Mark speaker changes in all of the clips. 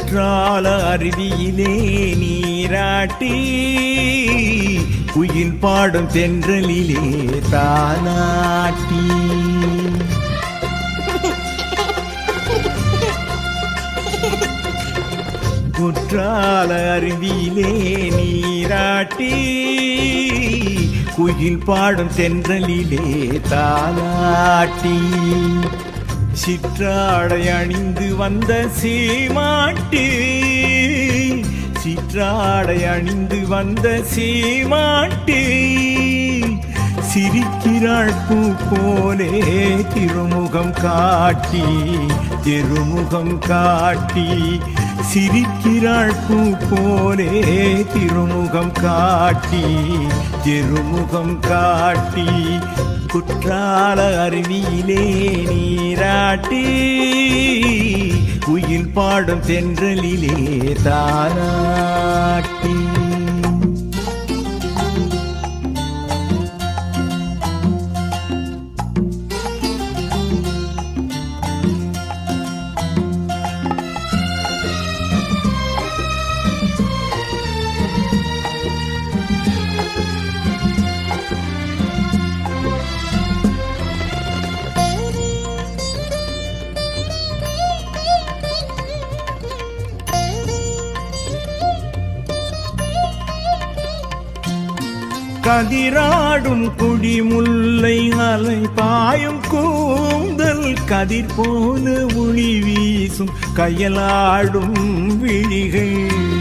Speaker 1: குற்றால அருவியிலே நீராட்டி குயில் பாடும் தென்றலிலே தானாட்டி குற்றால அருவியிலே நீராட்டி குயில் பாடும் தென்றலிலே தானாட்டி சிற்றாடை அணிந்து வந்த சீமாட்டி சிற்றாடை அணிந்து வந்த சீமாட்டி சிரிக்கிறாள் பூ போலே திருமுகம் காட்டி திருமுகம் காட்டி சிரிக்கிறாள் பூ போலே திருமுகம் காட்டி திருமுகம் காட்டி குற்றால அருவியிலே நீராட்டி குயில் பாடும் தென்றலிலே தானாட்டி கதிராடும் குடிமுல்லை அலை பாயும் கூந்தல் கதிர் போல ஒளி வீசும் கயலாடும் விழிகள்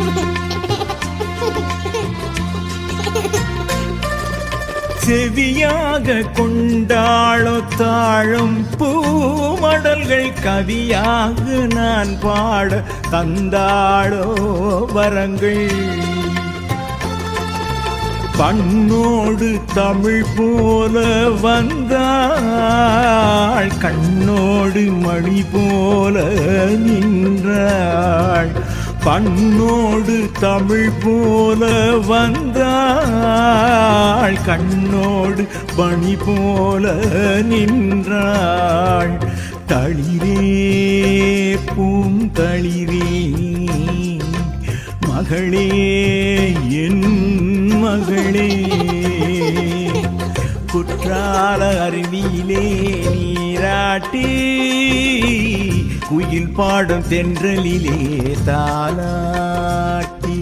Speaker 1: செவியாக கொண்டாளோ தாழும் பூமடல்கள் கவியாக நான் பாட தந்தாளோ வரங்கள் பண்ணோடு தமிழ் போல வந்தாள் கண்ணோடு மணி போல நின்றாள் பண்ணோடு தமிழ் போல வந்தாள் கண்ணோடு மணி போல நின்றாள் தளிரே பூந்தளிரே மகளே என் மகளே குற்றால அருவியிலே நீராட்டி குயில் பாடும் தென்றலிலே தாலாட்டி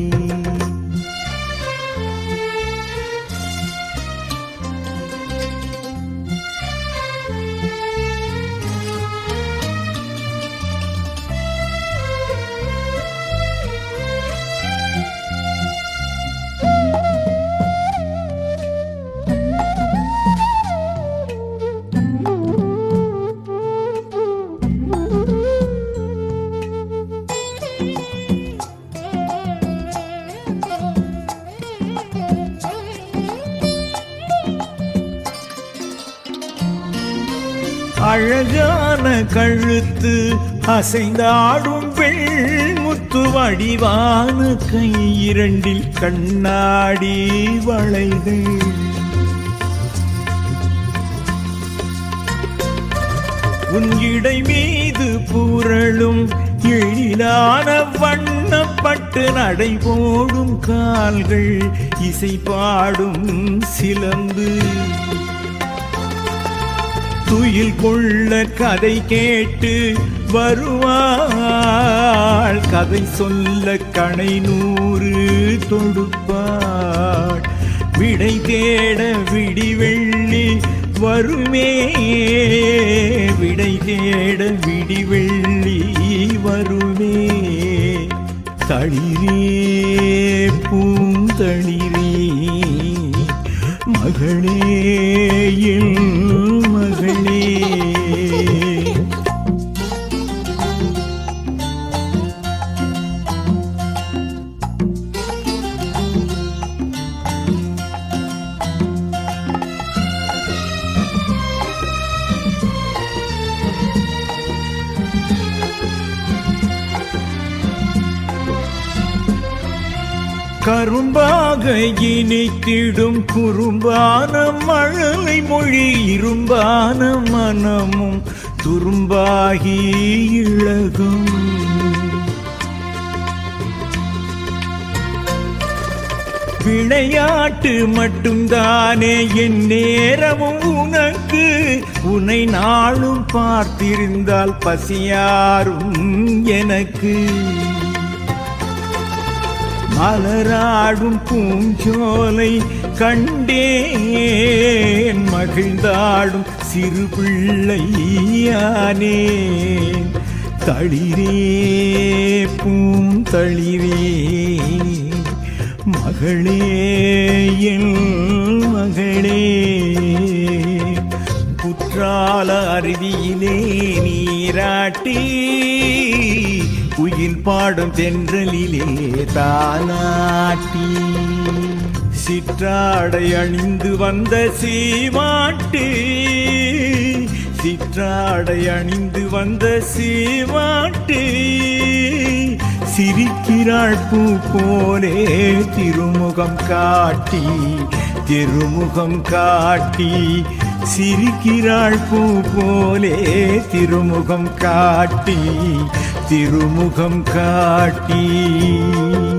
Speaker 1: அழகான கழுத்து அசைந்தாடும் பெண் முத்து வடிவான கை இரண்டில் கண்ணாடி வளைகள் உன் இடை மீது புரளும் எழிலான வண்ணப்பட்டு நடை போடும் கால்கள் இசை பாடும் சிலம்பு துயில் கொள்ள கதை கேட்டு வருவாள் கதை சொல்ல கணை நூறு தொடுப்பாள் விடை தேட விடிவெள்ளி வருமே விடை தேட விடிவெள்ளி வருமே தளிரே பூந்தளிரே மகளே என் மகளே கரும்பாக இனித்திடும் குறும்பான மழலை மொழி இரும்பான மனமும் துரும்பாகி இழகும் விளையாட்டு மட்டும்தானே என் நேரமும் உனக்கு உன்னை நாளும் பார்த்திருந்தால் பசியாரும் எனக்கு மலராடும் பூஞ்சோலை கண்டேன் மகிழ்ந்தாடும் சிறு பிள்ளையானேன் தளிரே பூம் தளிரே மகளே என் மகளே குற்றால அருவியிலே நீராட்டி உயில் பாடும் தென்றலிலே தாலாட்டி சிற்றாடை அணிந்து வந்த சீமாட்டு சிற்றாடை அணிந்து வந்த சீமாட்டு சிரிக்கிறாள் பூ போலே திருமுகம் காட்டி திருமுகம் காட்டி சிரிக்கிறாள் பூ போலே திருமுகம் காட்டி திருமுகம் காட்டி